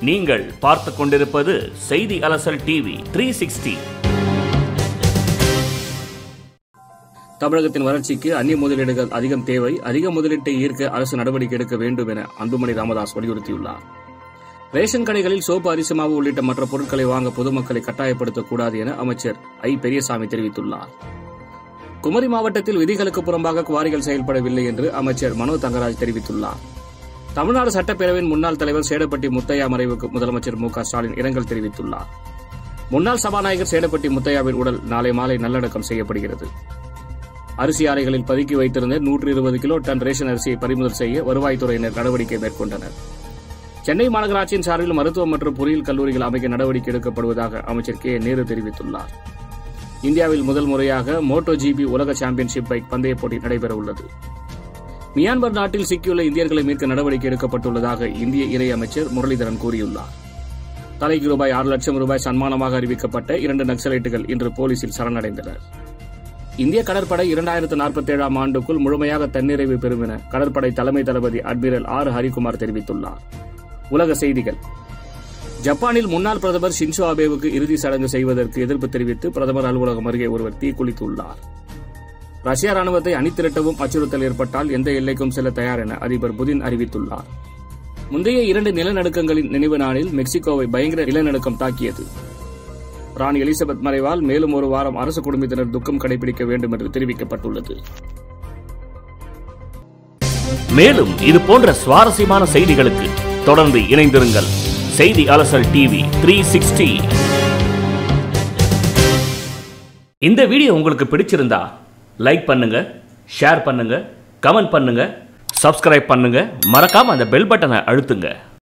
நீங்கள் பார்த்து கொண்டிருப்பது செய்தி அலசல் டிவி த்ரீ சிக்ஸ்டி தமிழகத்தின் வளர்ச்சிக்கு அந்நிய முதலீடுகள் அதிகம் தேவை அதிக முதலீட்டை ஈர்க்க அரசு நடவடிக்கை எடுக்க வேண்டும் என அன்புமணி ராமதாஸ் வலியுறுத்தியுள்ளார் ரேஷன் கடைகளில் சோப்பு அரிசி மாவு உள்ளிட்ட மற்ற பொருட்களை வாங்க பொதுமக்களை கட்டாயப்படுத்தக்கூடாது என அமைச்சர் ஐ பெரியசாமி தெரிவித்துள்ளார் குமரி மாவட்டத்தில் விதிகளுக்கு புறம்பாக குவாரிகள் செயல்படவில்லை என்று அமைச்சர் மனோ தங்கராஜ் தெரிவித்துள்ளார் தமிழ்நாடு சட்டப்பேரவையின் முன்னாள் தலைவர் சேடப்பட்டி முத்தையா மறைவுக்கு முதலமைச்சர் மு க ஸ்டாலின் இரங்கல் தெரிவித்துள்ளார் முன்னாள் சபாநாயகர் சேடப்பட்டி முத்தையாவின் உடல் நாளை மாலை நல்லடக்கம் செய்யப்படுகிறது அரிசி ஆலைகளில் பதுக்கி வைத்திருந்த நூற்று இருபது கிலோ டன் ரேஷன் அரிசியை பறிமுதல் செய்ய வருவாய்த்துறையினர் நடவடிக்கை மேற்கொண்டனர் சென்னை மாநகராட்சியின் சார்பில் மருத்துவம் மற்றும் பொறியியல் கல்லூரிகள் அமைக்க நடவடிக்கை எடுக்கப்படுவதாக அமைச்சர் கே நேரு தெரிவித்துள்ளார் இந்தியாவில் முதல் முறையாக மோட்டோ ஜிபி உலக சாம்பியன்ஷிப் பைக் பந்தய போட்டி நடைபெறவுள்ளது மியான்மர் நாட்டில் சிக்கியுள்ள இந்தியர்களை மீட்க நடவடிக்கை எடுக்கப்பட்டுள்ளதாக இந்திய இணை அமைச்சர் முரளிதரன் கூறியுள்ளார் தலைக்கு ரூபாய் ஆறு லட்சம் ரூபாய் சன்மானமாக அறிவிக்கப்பட்ட இரண்டு நக்சலைட்டுகள் இன்று போலீசில் சரணடைந்தனர் இந்திய கடற்படை இரண்டாயிரத்து நாற்பத்தி ஏழாம் ஆண்டுக்குள் முழுமையாக தன்னிறைவு பெறும் என கடற்படை தலைமை தளபதி அட்மிரல் ஆர் ஹரிகுமார் தெரிவித்துள்ளார் உலக செய்திகள் ஜப்பானில் முன்னாள் பிரதமர் ஷின்சோ அபேவுக்கு இறுதி சடங்கு செய்வதற்கு எதிர்ப்பு தெரிவித்து பிரதமர் அலுவலகம் அருகே ஒருவர் தீக்குளித்துள்ளார் ரஷ்ய ராணுவத்தை அணிதிரட்டவும் அச்சுறுத்தல் ஏற்பட்டால் எந்த எல்லைக்கும் செல்ல தயார் என அதிபர் புதின் அறிவித்துள்ளார் முந்தைய இரண்டு நிலநடுக்கங்களின் நினைவு நாளில் மெக்சிகோவை பயங்கர நிலநடுக்கம் தாக்கியது ராணி எலிசபெத் மறைவால் மேலும் ஒரு வாரம் அரசு குடும்பத்தினர் துக்கம் கடைபிடிக்க வேண்டும் என்று தெரிவிக்கப்பட்டுள்ளது மேலும் இது போன்ற சுவாரஸ்யமான செய்திகளுக்கு தொடர்ந்து இணைந்திருங்கள் செய்தி அலசல் டிவி த்ரீ சிக்ஸ்டி இந்த வீடியோ உங்களுக்கு பிடிச்சிருந்தா லைக் பண்ணுங்க ஷேர் பண்ணுங்க கமெண்ட் பண்ணுங்க சப்ஸ்கிரைப் பண்ணுங்க மறக்காம அந்த பெல் பட்டனை அழுத்துங்க